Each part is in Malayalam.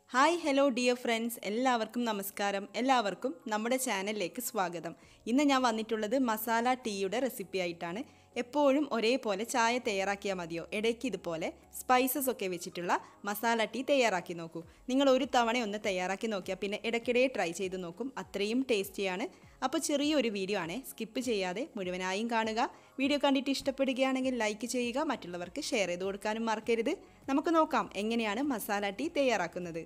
ഹായ് ഹലോ ഡിയർ ഫ്രണ്ട്സ് എല്ലാവർക്കും നമസ്കാരം എല്ലാവർക്കും നമ്മുടെ ചാനലിലേക്ക് സ്വാഗതം ഇന്ന് ഞാൻ വന്നിട്ടുള്ളത് മസാല ടീയുടെ റെസിപ്പി ആയിട്ടാണ് എപ്പോഴും ഒരേപോലെ ചായ തയ്യാറാക്കിയാൽ മതിയോ ഇടയ്ക്ക് ഇതുപോലെ സ്പൈസസ് ഒക്കെ വെച്ചിട്ടുള്ള മസാല ടീ തയ്യാറാക്കി നോക്കൂ നിങ്ങൾ ഒരു തവണ ഒന്ന് തയ്യാറാക്കി നോക്കിയാൽ പിന്നെ ഇടയ്ക്കിടെ ട്രൈ ചെയ്ത് നോക്കും അത്രയും ടേസ്റ്റിയാണ് അപ്പോൾ ചെറിയൊരു വീഡിയോ ആണ് സ്കിപ്പ് ചെയ്യാതെ മുഴുവനായും കാണുക വീഡിയോ കണ്ടിട്ട് ഇഷ്ടപ്പെടുകയാണെങ്കിൽ ലൈക്ക് ചെയ്യുക മറ്റുള്ളവർക്ക് ഷെയർ ചെയ്ത് കൊടുക്കാനും മറക്കരുത് നമുക്ക് നോക്കാം എങ്ങനെയാണ് മസാല ടീ തയ്യാറാക്കുന്നത്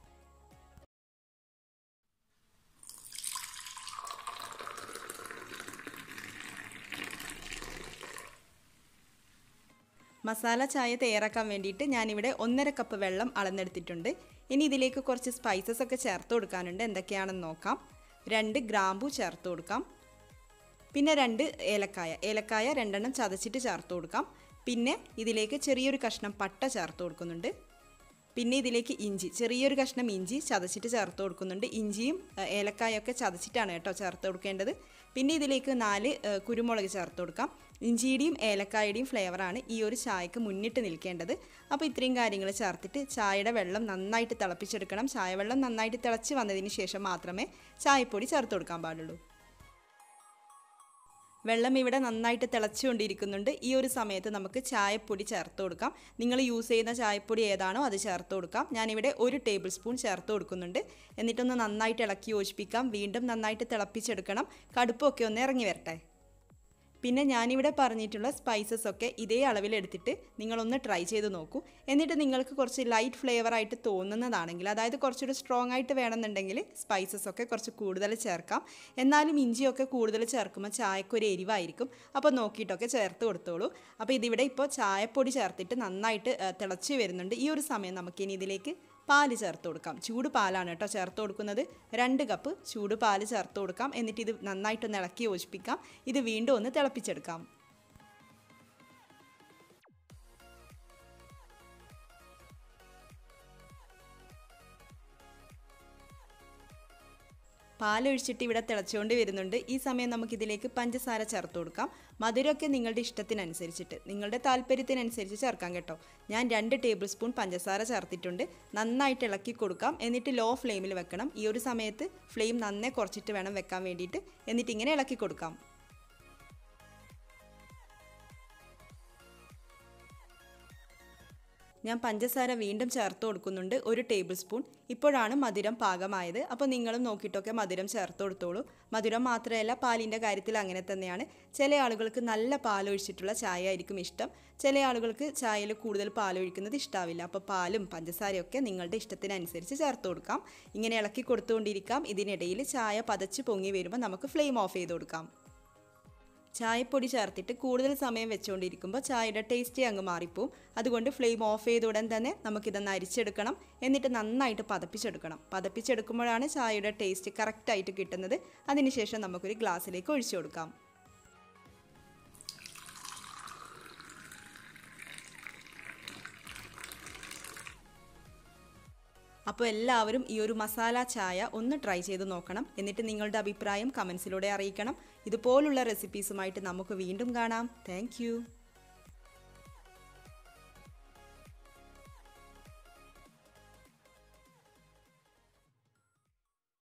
മസാല ചായ തയ്യാറാക്കാൻ വേണ്ടിയിട്ട് ഞാനിവിടെ ഒന്നര കപ്പ് വെള്ളം അളന്നെടുത്തിട്ടുണ്ട് ഇനി ഇതിലേക്ക് കുറച്ച് സ്പൈസസ് ഒക്കെ ചേർത്ത് കൊടുക്കാനുണ്ട് എന്തൊക്കെയാണെന്ന് നോക്കാം രണ്ട് ഗ്രാമ്പു ചേർത്ത് കൊടുക്കാം പിന്നെ രണ്ട് ഏലക്കായ ഏലക്കായ രണ്ടെണ്ണം ചതച്ചിട്ട് ചേർത്ത് കൊടുക്കാം പിന്നെ ഇതിലേക്ക് ചെറിയൊരു കഷ്ണം പട്ട ചേർത്ത് കൊടുക്കുന്നുണ്ട് പിന്നെ ഇതിലേക്ക് ഇഞ്ചി ചെറിയൊരു കഷ്ണം ഇഞ്ചി ചതച്ചിട്ട് ചേർത്ത് കൊടുക്കുന്നുണ്ട് ഇഞ്ചിയും ഏലക്കായൊക്കെ ചതച്ചിട്ടാണ് കേട്ടോ ചേർത്ത് കൊടുക്കേണ്ടത് പിന്നെ ഇതിലേക്ക് നാല് കുരുമുളക് ചേർത്ത് കൊടുക്കാം ഇഞ്ചിയുടെയും ഏലക്കായുടെയും ഫ്ലേവറാണ് ഈ ഒരു ചായക്ക് മുന്നിട്ട് നിൽക്കേണ്ടത് അപ്പോൾ ഇത്രയും കാര്യങ്ങൾ ചേർത്തിട്ട് ചായയുടെ വെള്ളം നന്നായിട്ട് തിളപ്പിച്ചെടുക്കണം ചായ വെള്ളം നന്നായിട്ട് തിളച്ച് വന്നതിന് ശേഷം മാത്രമേ ചായപ്പൊടി ചേർത്ത് കൊടുക്കാൻ പാടുള്ളൂ വെള്ളം ഇവിടെ നന്നായിട്ട് തിളച്ചുകൊണ്ടിരിക്കുന്നുണ്ട് ഈ ഒരു സമയത്ത് നമുക്ക് ചായപ്പൊടി ചേർത്ത് കൊടുക്കാം നിങ്ങൾ യൂസ് ചെയ്യുന്ന ചായപ്പൊടി ഏതാണോ അത് ചേർത്ത് കൊടുക്കാം ഞാനിവിടെ ഒരു ടേബിൾ സ്പൂൺ ചേർത്ത് കൊടുക്കുന്നുണ്ട് എന്നിട്ടൊന്ന് നന്നായിട്ട് ഇളക്കി യോജിപ്പിക്കാം വീണ്ടും നന്നായിട്ട് തിളപ്പിച്ചെടുക്കണം കടുപ്പൊക്കെ ഒന്ന് ഇറങ്ങി വരട്ടെ പിന്നെ ഞാനിവിടെ പറഞ്ഞിട്ടുള്ള സ്പൈസസ് ഒക്കെ ഇതേ അളവിലെടുത്തിട്ട് നിങ്ങളൊന്ന് ട്രൈ ചെയ്ത് നോക്കൂ എന്നിട്ട് നിങ്ങൾക്ക് കുറച്ച് ലൈറ്റ് ഫ്ലേവർ ആയിട്ട് തോന്നുന്നതാണെങ്കിൽ അതായത് കുറച്ചൊരു സ്ട്രോങ് ആയിട്ട് വേണമെന്നുണ്ടെങ്കിൽ സ്പൈസസ് ഒക്കെ കുറച്ച് കൂടുതൽ ചേർക്കാം എന്നാലും ഇഞ്ചിയൊക്കെ കൂടുതൽ ചേർക്കുമ്പോൾ ചായക്കൊരു എരിവായിരിക്കും അപ്പോൾ നോക്കിയിട്ടൊക്കെ ചേർത്ത് കൊടുത്തോളൂ അപ്പോൾ ഇതിവിടെ ഇപ്പോൾ ചായപ്പൊടി ചേർത്തിട്ട് നന്നായിട്ട് തിളച്ച് വരുന്നുണ്ട് ഈ ഒരു സമയം നമുക്കിനി ഇതിലേക്ക് പാല് ചേർത്ത് കൊടുക്കാം ചൂട് പാലാണ് കേട്ടോ ചേർത്ത് കൊടുക്കുന്നത് രണ്ട് കപ്പ് ചൂട് പാല് ചേർത്ത് കൊടുക്കാം എന്നിട്ട് ഇത് നന്നായിട്ടൊന്ന് ഇളക്കി യോജിപ്പിക്കാം ഇത് വീണ്ടും ഒന്ന് തിളപ്പിച്ചെടുക്കാം പാലൊഴിച്ചിട്ട് ഇവിടെ തിളച്ചുകൊണ്ട് വരുന്നുണ്ട് ഈ സമയം നമുക്കിതിലേക്ക് പഞ്ചസാര ചേർത്ത് കൊടുക്കാം മധുരമൊക്കെ നിങ്ങളുടെ ഇഷ്ടത്തിനനുസരിച്ചിട്ട് നിങ്ങളുടെ താല്പര്യത്തിനനുസരിച്ച് ചേർക്കാം കേട്ടോ ഞാൻ രണ്ട് ടേബിൾ സ്പൂൺ പഞ്ചസാര ചേർത്തിട്ടുണ്ട് നന്നായിട്ട് ഇളക്കി കൊടുക്കാം എന്നിട്ട് ലോ ഫ്ലെയിമിൽ വെക്കണം ഈ ഒരു സമയത്ത് ഫ്ലെയിം നന്നേ കുറച്ചിട്ട് വേണം വെക്കാൻ വേണ്ടിയിട്ട് എന്നിട്ട് ഇങ്ങനെ ഇളക്കി കൊടുക്കാം ഞാൻ പഞ്ചസാര വീണ്ടും ചേർത്ത് കൊടുക്കുന്നുണ്ട് ഒരു ടേബിൾ സ്പൂൺ ഇപ്പോഴാണ് മധുരം പാകമായത് അപ്പോൾ നിങ്ങളും നോക്കിയിട്ടൊക്കെ മധുരം ചേർത്ത് കൊടുത്തോളൂ മധുരം മാത്രമല്ല പാലിൻ്റെ കാര്യത്തിൽ അങ്ങനെ തന്നെയാണ് ചില ആളുകൾക്ക് നല്ല പാലൊഴിച്ചിട്ടുള്ള ചായ ആയിരിക്കും ഇഷ്ടം ചില ആളുകൾക്ക് ചായയിൽ കൂടുതൽ പാലൊഴിക്കുന്നത് ഇഷ്ടാവില്ല അപ്പോൾ പാലും പഞ്ചസാരയൊക്കെ നിങ്ങളുടെ ഇഷ്ടത്തിനനുസരിച്ച് ചേർത്ത് കൊടുക്കാം ഇങ്ങനെ ഇളക്കി കൊടുത്തുകൊണ്ടിരിക്കാം ഇതിനിടയിൽ ചായ പതച്ച് പൊങ്ങി വരുമ്പോൾ നമുക്ക് ഫ്ലെയിം ഓഫ് ചെയ്ത് കൊടുക്കാം ചായപ്പൊടി ചേർത്തിട്ട് കൂടുതൽ സമയം വെച്ചുകൊണ്ടിരിക്കുമ്പോൾ ചായയുടെ ടേസ്റ്റ് അങ്ങ് മാറിപ്പോവും അതുകൊണ്ട് ഫ്ലെയിം ഓഫ് ചെയ്ത ഉടൻ തന്നെ നമുക്കിതൊന്ന് അരിച്ചെടുക്കണം എന്നിട്ട് നന്നായിട്ട് പതപ്പിച്ചെടുക്കണം പതപ്പിച്ചെടുക്കുമ്പോഴാണ് ചായയുടെ ടേസ്റ്റ് കറക്റ്റായിട്ട് കിട്ടുന്നത് അതിനുശേഷം നമുക്കൊരു ഗ്ലാസ്സിലേക്ക് ഒഴിച്ചു കൊടുക്കാം അപ്പോൾ എല്ലാവരും ഈ ഒരു മസാല ചായ ഒന്ന് ട്രൈ ചെയ്ത് നോക്കണം എന്നിട്ട് നിങ്ങളുടെ അഭിപ്രായം കമൻസിലൂടെ അറിയിക്കണം ഇതുപോലുള്ള റെസിപ്പീസുമായിട്ട് നമുക്ക് വീണ്ടും കാണാം താങ്ക്